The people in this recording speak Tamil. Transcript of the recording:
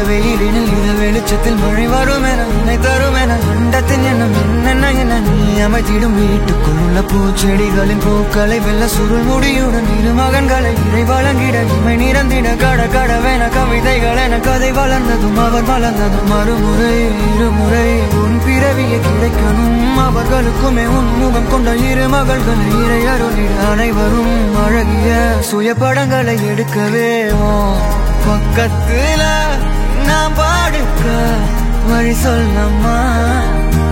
வெயிலினில் இர வெளிச்சத்தில் மழை வரும் என உன்னை தரும் என அண்டத்தின் எண்ணம் என்னென்ன என நீ அமைத்திடும் வீட்டுக்குள்ள பூச்செடிகளின் பூக்களை வெல்ல சுருள் முடியுடன் இரு மகன்களை இறை வழங்கிட இமை நிறந்திட கட கடவென கவிதைகள் என கதை வளர்ந்ததும் அவர் வளர்ந்ததும் மறுமுறை இருமுறை உன் பிறவியை கிடைக்கணும் அவர்களுக்குமே உன் முகம் கொண்ட இரு மகள்களை இறை அருளிட அனைவரும் அழகிய சுய படங்களை எடுக்கவே உன் பக்கத்துல நான் பாடுக்க வழி சொல்லம்மா